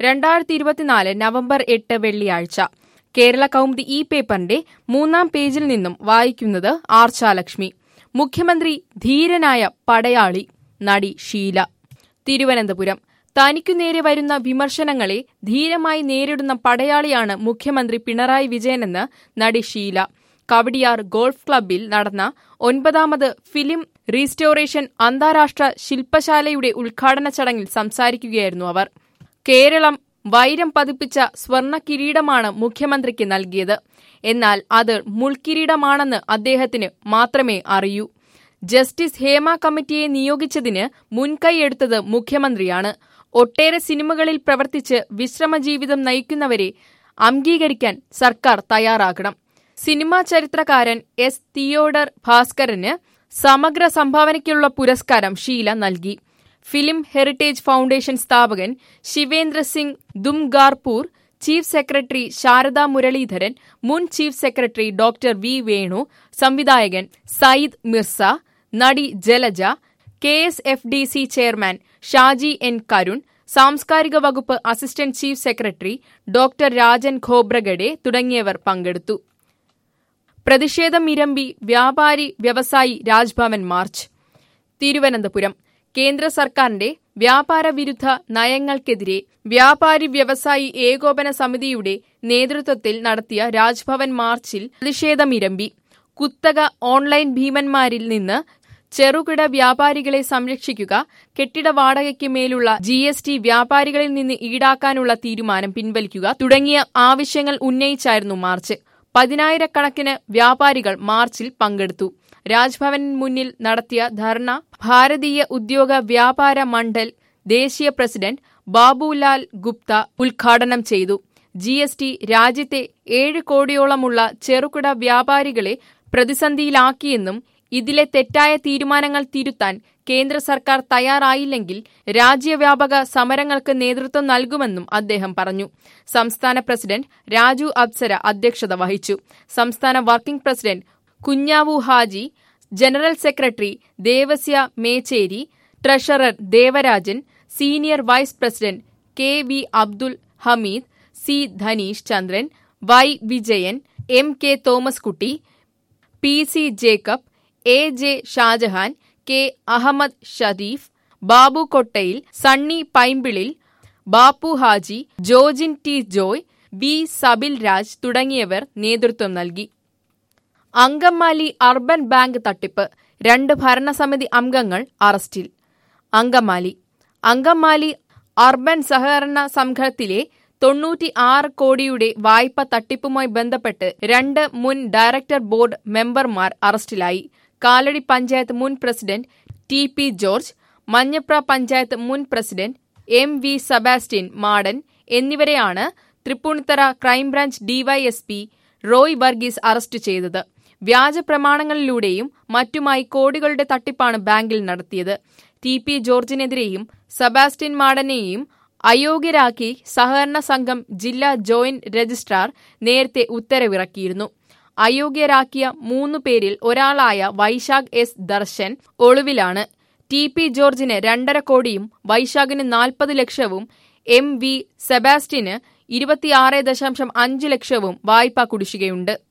രണ്ടായിരത്തി ഇരുപത്തിനാല് നവംബർ എട്ട് വെള്ളിയാഴ്ച കേരള കൗമുദി ഈ പേപ്പറിന്റെ മൂന്നാം പേജിൽ നിന്നും വായിക്കുന്നത് ആർച്ചാലക്ഷ്മി മുഖ്യമന്ത്രി ധീരനായ പടയാളി നടി ഷീല തിരുവനന്തപുരം തനിക്കു നേരെ വരുന്ന വിമർശനങ്ങളെ ധീരമായി നേരിടുന്ന പടയാളിയാണ് മുഖ്യമന്ത്രി പിണറായി വിജയനെന്ന് നടി ഷീല കവടിയാർ ഗോൾഫ് ക്ലബ്ബിൽ നടന്ന ഒൻപതാമത് ഫിലിം റീസ്റ്റോറേഷൻ അന്താരാഷ്ട്ര ശില്പശാലയുടെ ഉദ്ഘാടന ചടങ്ങിൽ സംസാരിക്കുകയായിരുന്നു അവർ കേരളം വൈരം പതിപ്പിച്ച സ്വർണ്ണ കിരീടമാണ് മുഖ്യമന്ത്രിക്ക് നൽകിയത് എന്നാൽ അത് മുൾക്കിരീടമാണെന്ന് അദ്ദേഹത്തിന് മാത്രമേ അറിയൂ ജസ്റ്റിസ് ഹേമ കമ്മിറ്റിയെ നിയോഗിച്ചതിന് മുൻകൈയെടുത്തത് മുഖ്യമന്ത്രിയാണ് ഒട്ടേറെ സിനിമകളിൽ പ്രവർത്തിച്ച് വിശ്രമജീവിതം നയിക്കുന്നവരെ അംഗീകരിക്കാൻ സർക്കാർ തയ്യാറാകണം സിനിമാ ചരിത്രകാരൻ എസ് തിയോഡർ ഭാസ്കരന് സമഗ്ര സംഭാവനയ്ക്കുള്ള പുരസ്കാരം ഷീല നൽകി ഫിലിം ഹെറിറ്റേജ് ഫൗണ്ടേഷൻ സ്ഥാപകൻ ശിവേന്ദ്ര സിംഗ് ദുംഗാർപൂർ ചീഫ് സെക്രട്ടറി ശാരദ മുരളീധരൻ മുൻ chief secretary doctor V Venu സംവിധായകൻ സയ്യിദ് മിർസ നടി Jalaja K S F D C chairman Shaji N Karun സാംസ്കാരിക വകുപ്പ് assistant chief secretary doctor Rajan Khobragade തുടങ്ങിയവർ പങ്കെടുത്തു പ്രതിഷേധമിരമ്പി വ്യാപാരി വ്യവസായി രാജ്ഭവൻ മാർച്ച് തിരുവനന്തപുരം കേന്ദ്ര സർക്കാരിന്റെ വ്യാപാര വിരുദ്ധ നയങ്ങൾക്കെതിരെ വ്യാപാരി വ്യവസായി ഏകോപന സമിതിയുടെ നേതൃത്വത്തിൽ നടത്തിയ രാജ്ഭവൻ മാർച്ചിൽ പ്രതിഷേധമിരമ്പി കുത്തക ഓൺലൈൻ ഭീമന്മാരിൽ നിന്ന് ചെറുകിട വ്യാപാരികളെ സംരക്ഷിക്കുക കെട്ടിട വാടകയ്ക്ക് മേലുള്ള ജി എസ് ടി വ്യാപാരികളിൽ നിന്ന് ഈടാക്കാനുള്ള തീരുമാനം പിൻവലിക്കുക തുടങ്ങിയ ആവശ്യങ്ങൾ ഉന്നയിച്ചായിരുന്നു മാർച്ച് പതിനായിരക്കണക്കിന് വ്യാപാരികൾ മാർച്ചിൽ പങ്കെടുത്തു രാജ്ഭവനിന് മുന്നിൽ നടത്തിയ ധർണ ഭാരതീയ ഉദ്യോഗ വ്യാപാര മണ്ഡൽ ദേശീയ പ്രസിഡന്റ് ബാബുലാൽ ഗുപ്ത ഉദ്ഘാടനം ചെയ്തു ജി എസ് ടി രാജ്യത്തെ ഏഴ് കോടിയോളമുള്ള ചെറുകിട വ്യാപാരികളെ പ്രതിസന്ധിയിലാക്കിയെന്നും ഇതിലെ തെറ്റായ തീരുമാനങ്ങൾ തിരുത്താൻ കേന്ദ്ര സർക്കാർ തയ്യാറായില്ലെങ്കിൽ രാജ്യവ്യാപക സമരങ്ങൾക്ക് നേതൃത്വം നൽകുമെന്നും അദ്ദേഹം പറഞ്ഞു സംസ്ഥാന പ്രസിഡന്റ് രാജു അപ്സര അധ്യക്ഷത വഹിച്ചു സംസ്ഥാന working president Kunhavu Haji general secretary Devasya Mechery treasurer Devarajan senior vice president K V Abdul Hameed C Dhaneesh Chandran Y Vijayan M K Thomas Kutty P C Jacob A J Shajahan K Ahmed Shareef Babu Kottayil Sunny Paimpillil Bappu Haji Jojin T Joy V Sabil Raj തുടങ്ങിയവർ നേതൃത്വം നൽകി അങ്കമാലി അർബൻ ബാങ്ക് തട്ടിപ്പ് രണ്ട് ഭരണസമിതി അംഗങ്ങൾ അറസ്റ്റിൽ അങ്കമാലി അങ്കമാലി അർബൻ സഹകരണ സംഘത്തിലെ തൊണ്ണൂറ്റി ആറ് കോടിയുടെ വായ്പ തട്ടിപ്പുമായി ബന്ധപ്പെട്ട് രണ്ട് മുൻ ഡയറക്ടർ ബോർഡ് മെമ്പർമാർ അറസ്റ്റിലായി കാലടി പഞ്ചായത്ത് മുൻ president T P George Manjapra panchayat മുൻ president M V Sebastian Madan എന്നിവരെയാണ് Tripunithura crime branch DYSP Roy Varghese arrest ചെയ്തത് വ്യാജ പ്രമാണങ്ങളിലൂടെയും മറ്റുമായി കോടികളുടെ തട്ടിപ്പാണ് ബാങ്കിൽ നടത്തിയത് ടി പി ജോർജിനെതിരെയും സെബാസ്റ്റ്യൻ മാടനെയും അയോഗ്യരാക്കി സഹകരണ സംഘം ജില്ലാ ജോയിന്റ് രജിസ്ട്രാർ നേരത്തെ ഉത്തരവിറക്കിയിരുന്നു അയോഗ്യരാക്കിയ മൂന്നു പേരിൽ ഒരാളായ വൈശാഖ് എസ് ദർശൻ ഒളിവിലാണ് ടി പി ജോർജിന് രണ്ടര കോടിയും വൈശാഖിന് നാൽപ്പത് ലക്ഷവും എം വി സെബാസ്റ്റ്യന് ഇരുപത്തിയാറ് ദശാംശം അഞ്ച് ലക്ഷവും വായ്പാ കുടിശ്ശികയുണ്ട്